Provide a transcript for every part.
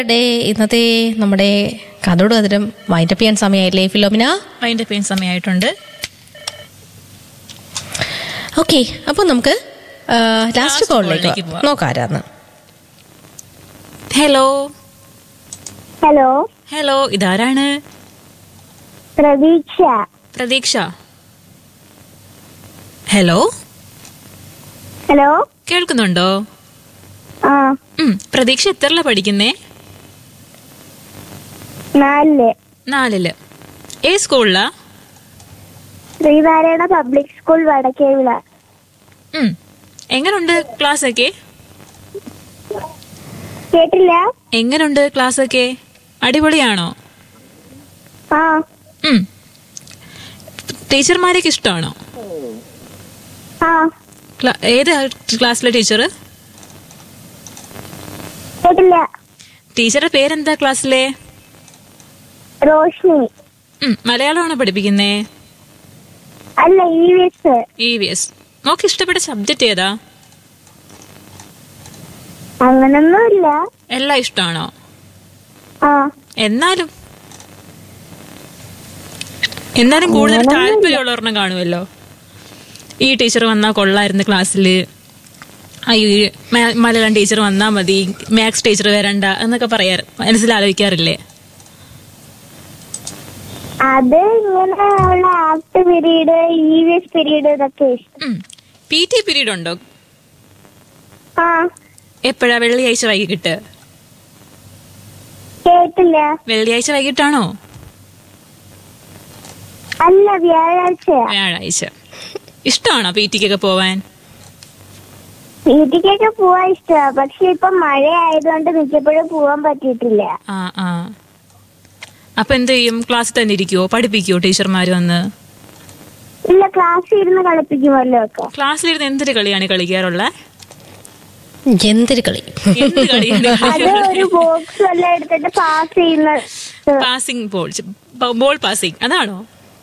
Day ഇന്നത്തെ നമ്മുടെ കഥോട് കതിരം വൈൻഡപ്പ് ചെയ്യാൻ സമയമായില്ലേ ഫിലോമിന അതിന്റെ പെയിൻ സമയമായിട്ടുണ്ട് ഓക്കെ അപ്പോൾ നമുക്ക് ലാസ്റ്റ് Last കോളിലേക്ക് call-ലേക്ക് പോവാം. നോക്കാം ആരാന്ന് ഹലോ ഹലോ ഹലോ ഇതാരാണ് പ്രതീക്ഷ പ്രതീക്ഷ ഹലോ ഹലോ കേൾക്കുന്നുണ്ടോ ആ ഉം, പ്രതീക്ഷ എത്രല്ല പഠിക്കുന്നേ നാലില് നാലില് ഏ സ്കൂളിലാ ശ്രീനാരായണ പബ്ലിക് സ്കൂൾ വടക്കേവിള ഉം. എങ്ങനുണ്ട് ക്ലാസ് ഒക്കെ കേട്ടില്ല എങ്ങനുണ്ട് ക്ലാസ് ഒക്കെ അടിപൊളിയാണോ ആ ഉം. ടീച്ചർമാരൊക്കെ ഇഷ്ടമാണോ ആ ക്ലാ- ഏത് ക്ലാസ്സിലെ ടീച്ചർ കേട്ടില്ല ടീച്ചറുടെ പേരെന്താ ക്ലാസ്സിലെ റോഷ്നി ഉം, മലയാളമാണോ പഠിപ്പിക്കുന്നേ അല്ല E V S E V S നോക്ക് ഇഷ്ടപ്പെട്ട സബ്ജക്റ്റ് ഏതാ അങ്ങനൊന്നുമില്ല എല്ലാം ഇഷ്ടമാണോ ആ എന്നാലും എന്നാലും കൂടുതൽ താല്പര്യമുള്ളവരെണ്ണം കാണുമല്ലോ ഈ ടീച്ചർ വന്നാൽ കൊള്ളായിരുന്നു ക്ലാസ്സിൽ അയ്യോ ഈ മ- മലയാളം ടീച്ചർ വന്നാൽ മതി മാത്സ് ടീച്ചർ വരണ്ട എന്നൊക്കെ പറയാറ് മനസ്സിലാലോചിക്കാറില്ലേ അത് ഇങ്ങനെ ഉള്ള art period E V S period ഇതൊക്കെ ഇഷ്ടം പി ടി പീരീഡ് ഉണ്ടോ ആ എപ്പോഴാ വെള്ളിയാഴ്ച വൈകിട്ട് കേട്ടില്ല വെള്ളിയാഴ്ച വൈകിട്ടാണോ അല്ല വ്യാഴാഴ്ചയാ വ്യാഴാഴ്ച ഇഷ്ടമാണോ പി ടിക്കൊക്കെ പോവാൻ വീട്ടിലേക്കൊക്കെ പോവാൻ ഇഷ്ടമാ പക്ഷെ ഇപ്പൊ മഴ ആയതുകൊണ്ട് മിക്കപ്പോഴും പോവാൻ പറ്റിയിട്ടില്ല ആ ആ അപ്പൊ എന്ത് ചെയ്യും ക്ലാസ്സിൽ തന്നെ ഇരിക്കുവോ പഠിപ്പിക്കുവോ ടീച്ചർമാർ വന്ന് ഇല്ല ക്ലാസ്സിൽ ഇരുന്ന് കളിപ്പിക്കുമല്ലോ ഒക്കെ ക്ലാസ്സിലിരുന്ന് എന്തൊരു കളിയാണ് കളിക്കാറുള്ള എന്തൊരു കളി എന്ത് കളിയാണ് അത് ഒരു ബോക്സ് എല്ലാം എടുത്തിട്ട് പാസ് ചെയ്യുന്ന പാസിംഗ് ബോൾ ബോൾ പാസിംഗ് അതാണോ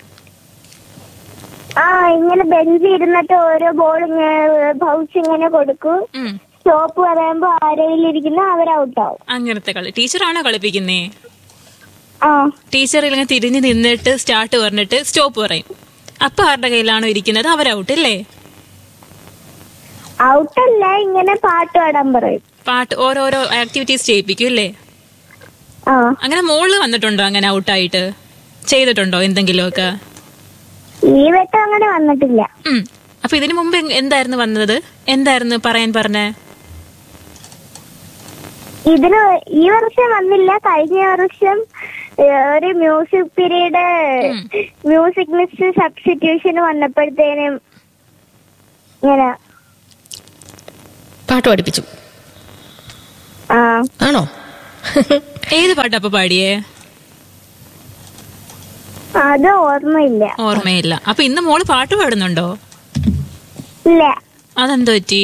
ആ ഇങ്ങനെ ബെഞ്ച് ഇരുന്നിട്ട് ഓരോ ബോൾ ഇങ്ങനെ ബൗച്ച് ഇങ്ങനെ കൊടുക്കും ഉം. സ്റ്റോപ്പ് പറയുമ്പോ ആരെങ്കിലും ഇരിക്കുന്ന അവർ ഔട്ടാവും അങ്ങനത്തെ കളി ടീച്ചറാണോ കളിപ്പിക്കുന്നേ ആ ടീച്ചർ ഇല്ലെങ്കിൽ തിരിഞ്ഞ് നിന്നിട്ട് സ്റ്റാർട്ട് പറഞ്ഞിട്ട് സ്റ്റോപ്പ് പറയും അപ്പൊ ആരുടെ കയ്യിലാണോ ഇരിക്കുന്നത് അവർ ഔട്ട് അല്ലേ ഔട്ടല്ല ഇങ്ങനെ പാട്ട് പാടാൻ പറയും പാട്ട് ഓരോരോ ആക്ടിവിറ്റീസ് ചെയ്യിപ്പിക്കും അല്ലേ ആ അങ്ങനെ മോളിൽ വന്നിട്ടുണ്ടോ അങ്ങനെ ഔട്ടായിട്ട് ചെയ്തിട്ടുണ്ടോ എന്തെങ്കിലുമൊക്കെ ഈ വട്ടം അങ്ങനെ വന്നിട്ടില്ല ഉം. അപ്പൊ ഇതിനു മുമ്പ് എങ്- എന്തായിരുന്നു വന്നത് എന്തായിരുന്നു പറയാൻ പറഞ്ഞേ ഇതിന് ഈ വർഷം വന്നില്ല കഴിഞ്ഞ വർഷം ഏഹ്, ഒരു music period music miss substitution വന്നപ്പോഴത്തേനും ഇങ്ങനെ പാട്ട് പഠിപ്പിച്ചു ആ ആണോ ഏത് പാട്ടാ അപ്പൊ പാടിയേ അത് ഓർമ്മയില്ല ഓർമ്മയില്ല അപ്പൊ ഇന്ന് മോള് പാട്ട് പാടുന്നുണ്ടോ ഇല്ല അതെന്തോ പറ്റി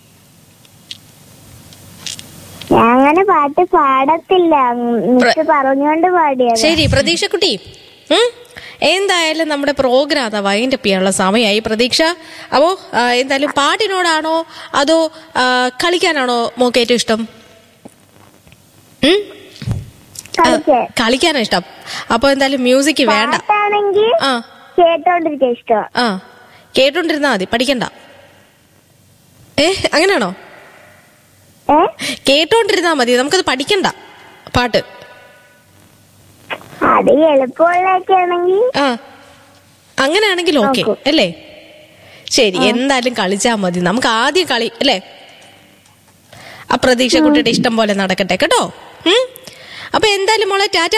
ഞാൻ അങ്ങനെ പാട്ട് പാടത്തില്ല മിസ് പറഞ്ഞുകൊണ്ട് പാടിയത് ശരി പ്രതീക്ഷക്കുട്ടി ഉം? എന്തായാലും നമ്മുടെ പ്രോഗ്രാം അതാ വൈൻഡപ്പ് ചെയ്യാനുള്ള സമയമായി പ്രതീക്ഷ അപ്പോ ആ, എന്തായാലും പാട്ടിനോടാണോ അതോ ആ, കളിക്കാനാണോ മോക്ക് ഏറ്റവും ഇഷ്ടം ഉം? കളിക്കാൻ കളിക്കാനാ ഇഷ്ടം അപ്പൊ എന്തായാലും മ്യൂസിക് വേണ്ട പാട്ടാണെങ്കിൽ ആ കേട്ടോണ്ടിരിക്കാൻ ഇഷ്ടം ആ കേട്ടോണ്ടിരുന്നാ മതി പഠിക്കണ്ട ഏ അങ്ങനെയാണോ ഏ കേട്ടോണ്ടിരുന്നാ മതി നമുക്കത് പഠിക്കണ്ട പാട്ട് അത് എളുപ്പമുള്ളതൊക്കെ ആണെങ്കിൽ ആ അങ്ങനെയാണെങ്കിൽ ഓക്കെ നോക്കൂ. അല്ലേ ശരി എന്തായാലും കളിച്ചാ മതി നമുക്ക് ആദ്യം കളി അല്ലേ ആ പ്രതീക്ഷ കുട്ടിയുടെ ഇഷ്ടം പോലെ നടക്കട്ടെ കേട്ടോ ഉം? അപ്പൊ എന്തായാലും മോളെ ടാറ്റ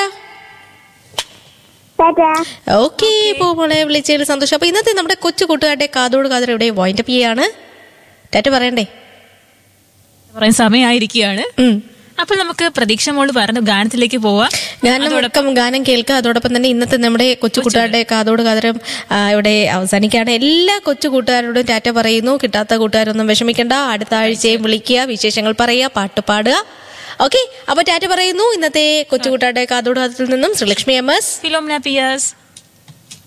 ടാറ്റാ ഓക്കെ പോ മോളെ വിളിച്ചതിൽ സന്തോഷം അപ്പൊ ഇന്നത്തെ നമ്മുടെ കൊച്ചു കൂട്ടുകാരുടെ കാതോട് കാതർ ഇവിടെ വൈൻഡപ്പ് ചെയ്യാണ് ടാറ്റ പറയണ്ടേ പറയാൻ സമയമായിരിക്കുകയാണ് ഉം. അപ്പൊ നമുക്ക് പ്രതീക്ഷ മോള് പറഞ്ഞ ഗാനത്തിലേക്ക് പോവാം ഗാനം ഗാനം കേൾക്കുക അതോടൊപ്പം തന്നെ ഇന്നത്തെ നമ്മുടെ കൊച്ചു കൂട്ടുകാരുടെ കാതോട് കാതരം ആ, ഇവിടെ അവസാനിക്കുകയാണ് എല്ലാ കൊച്ചു കൂട്ടുകാരോടും ടാറ്റ പറയുന്നു കിട്ടാത്ത കൂട്ടുകാരൊന്നും വിഷമിക്കണ്ട അടുത്ത ആഴ്ചയും വിളിക്കുക വിശേഷങ്ങൾ പറയുക പാട്ട് പാടുക ഓക്കെ അപ്പൊ ടാറ്റ പറയുന്നു ഇന്നത്തെ കൊച്ചു കൂട്ടുകാരുടെ കാതോട് കാതത്തിൽ നിന്നും Sreelakshmi M S Philomina Pierce